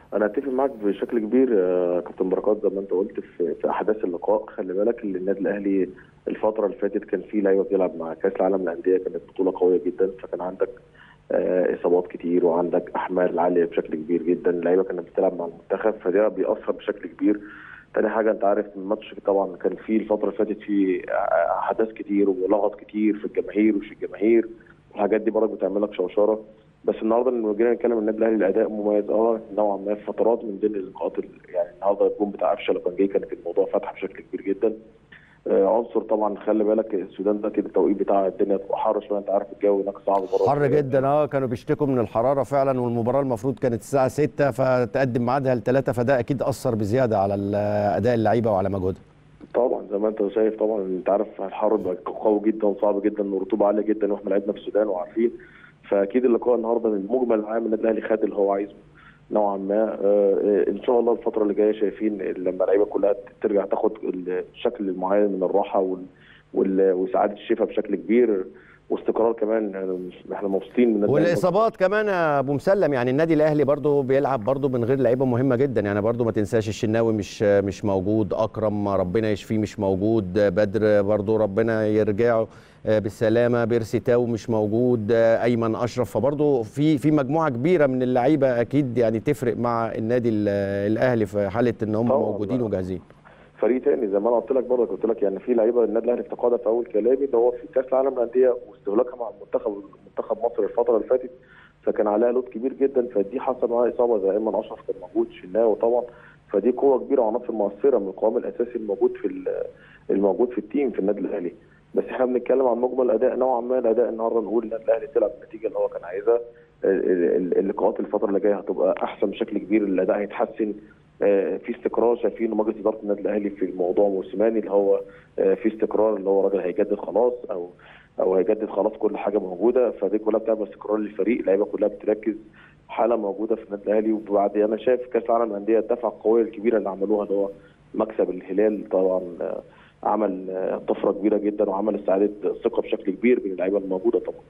انا اتفق معاك بشكل كبير يا كابتن بركات زي ما انت قلت في, في احداث اللقاء خلي بالك ان النادي الاهلي الفتره اللي فاتت كان فيه لعيبه بيلعب مع كاس العالم للانديه كانت بطوله قويه جدا فكان عندك آه، اصابات كتير وعندك احمال عاليه بشكل كبير جدا اللعيبه كانت بتلعب مع المنتخب فده بيأثر بشكل كبير تاني حاجه انت عارف الماتش طبعا كان فيه الفتره اللي فاتت فيه احداث كتير ولغط كتير في الجماهير ومش الجماهير الحاجات دي برضه بتعمل لك شوشره بس النهارده لما جينا نتكلم النادي الاهلي الاداء مميز اه نوعا ما في فترات من ضمن اللقاءات ال- يعني النهارده الجون بتاع قفشه لو كان جاي كانت الموضوع فاتحه بشكل كبير جدا آه، عنصر طبعا خلي بالك السودان ده كده التوقيت بتاع الدنيا تبقى حر شويه انت عارف الجو هناك صعب بره حر جدا اه كانوا بيشتكوا من الحراره فعلا والمباراه المفروض كانت الساعه 6 فتقدم ميعادها ل 3 فده اكيد اثر بزياده على ال- اداء اللعيبه وعلى مجهودها طبعا زي ما انت شايف طبعا انت عارف الحر بقى قوي جدا وصعب جدا والرطوبه عاليه جدا واحنا لعبنا في السودان وعارفين فاكيد اللقاء النهارده من المجمل العام النادي الاهلي خد اللي هو عايزه نوعا ما آه، آه، ان شاء الله الفتره اللي جايه شايفين لما اللعيبه كلها ترجع تاخد الشكل المعين من الراحه وال- وال- وسعاده الشفاء بشكل كبير واستقرار كمان آه، احنا مبسوطين من النادي الأهلي. والاصابات كمان يا ابو مسلم يعني النادي الاهلي برضو بيلعب برضو من غير لعيبه مهمه جدا يعني برضو ما تنساش الشناوي مش مش موجود اكرم ربنا يشفيه مش موجود بدر برضو ربنا يرجعه بالسلامه بيرسي تاو مش موجود ايمن اشرف فبرضو في في مجموعه كبيره من اللعيبه اكيد يعني تفرق مع النادي ال- الاهلي في حاله ان هم طبعاً. موجودين وجاهزين فريق تاني زي ما انا قلت لك برضه قلت لك يعني في لعيبه النادي الاهلي افتقدها في اول كلامي اللي هو في كاس العالم للانديه واستهلاكها مع المنتخب منتخب مصر الفتره اللي فاتت فكان عليها لود كبير جدا فدي حصل معاها اصابه زي ايمن اشرف كان موجود شناوي طبعا فدي قوه كبيره وعناصر مؤثره من القوام الاساسي الموجود في ال- الموجود في التيم في النادي الاهلي بس احنا بنتكلم عن مجمل الاداء نوعا ما الاداء النهارده نقول النادي الاهلي تلعب بالنتيجه اللي هو كان عايزها ال- ال- اللقاءات الفتره اللي جايه هتبقى احسن بشكل كبير الاداء هيتحسن آه، في استقرار شايفين مجلس اداره النادي الاهلي في الموضوع موسيماني اللي هو آه، في استقرار اللي هو راجل هيجدد خلاص او او هيجدد خلاص كل حاجه موجوده فدي كلها بتعمل استقرار للفريق اللعيبه كلها بتركز حاله موجوده في النادي الاهلي وبعد انا شايف كاس العالم للانديه الدفعه القويه الكبيره اللي عملوها اللي هو مكسب الهلال طبعا آه، عمل آه، طفره كبيره جدا وعمل استعاده ثقه بشكل كبير بين اللعيبه الموجوده طبعا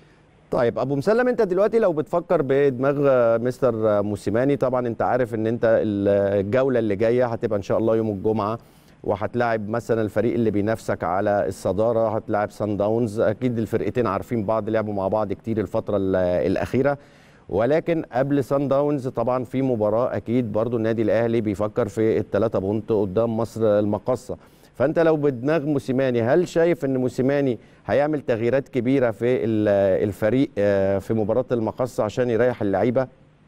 طيب ابو مسلم انت دلوقتي لو بتفكر بدماغ مستر موسيماني طبعا انت عارف ان انت الجوله اللي جايه هتبقى ان شاء الله يوم الجمعه وهتلاعب مثلا الفريق اللي بينافسك على الصداره هتلاعب سان داونز اكيد الفرقتين عارفين بعض لعبوا مع بعض كتير الفتره ال- الاخيره ولكن قبل سان داونز طبعا في مباراه اكيد برضو النادي الاهلي بيفكر في الثلاثه بونت قدام مصر المقصه فانت لو بدماغ موسيماني هل شايف ان موسيماني هيعمل تغييرات كبيره في ال- الفريق آه، في مباراه المقصه عشان يريح اللعيبه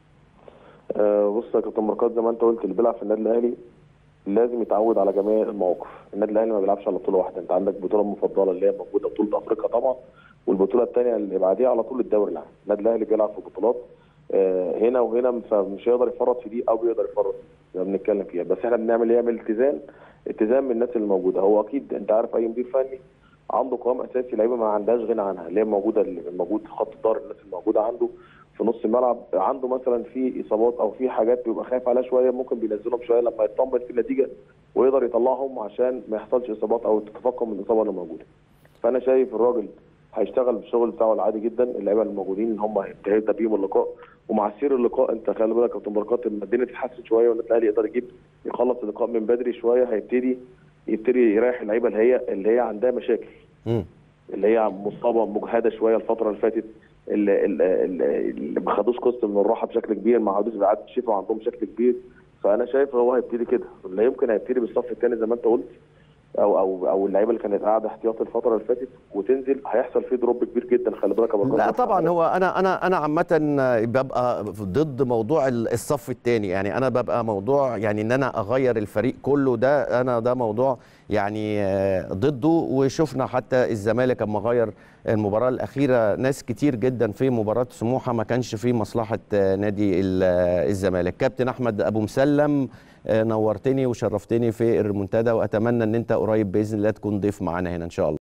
آه، بص يا كابتن بركات زي ما انت قلت اللي بيلعب في النادي الاهلي لازم يتعود على جميع المواقف النادي الاهلي ما بيلعبش على بطوله واحده انت عندك بطوله مفضله اللي هي موجوده بطوله افريقيا طبعا والبطوله الثانيه اللي بعديها على طول الدوري العام النادي الاهلي بيلعب في بطولات آه، هنا وهنا فمش هيقدر يفرط في دي او بيقدر يفرط في دي بنتكلم فيها بس احنا بنعمل ايه يعمل اتزان اتزان من الناس اللي موجوده هو اكيد انت عارف اي مدير فني عنده قوام اساسي لعيبه ما عندهاش غنى عنها اللي هي موجوده اللي موجود في خط الظهر الناس الموجوده عنده في نص الملعب عنده مثلا في اصابات او في حاجات بيبقى خايف عليها شويه ممكن بينزلهم شويه لما يطمن في النتيجه ويقدر يطلعهم عشان ما يحصلش اصابات او تتفاقم من الاصابه اللي موجوده. فانا شايف الراجل هيشتغل بالشغل بتاعه العادي جدا اللعيبه الموجودين ان هم هيبدا بيهم اللقاء ومع سير اللقاء انت خلي بالك يا كابتن بركات لما الدنيا تتحسن شويه والنادي الاهلي يقدر يجيب يخلص اللقاء من بدري شويه هيبتدي يبتدي يريح اللعيبه اللي هي اللي هي عندها مشاكل مم. اللي هي مصابه مجهده شويه الفتره اللي فاتت اللي, اللي, اللي ما خدوش قسط من الراحه بشكل كبير ما عادوش باعاده الشفاء عندهم بشكل كبير فانا شايف هو هيبتدي كده لا يمكن هيبتدي بالصف الثاني زي ما انت قلت او او او اللعيبه اللي كانت قاعده احتياطي الفتره اللي فاتت وتنزل هيحصل فيه دروب كبير جدا خلي بالك يا أبو لا بكر. طبعا هو انا انا انا عامه ببقى ضد موضوع الصف الثاني يعني انا ببقى موضوع يعني ان انا اغير الفريق كله ده انا ده موضوع يعني آه، ضده وشفنا حتى الزمالك اما غير المباراه الاخيره ناس كتير جدا في مباراه سموحه ما كانش في مصلحه آه، نادي ال- آه، الزمالك كابتن احمد ابو مسلم آه، نورتني وشرفتني في الريمونتادا واتمنى ان انت قريب باذن الله تكون ضيف معانا هنا ان شاء الله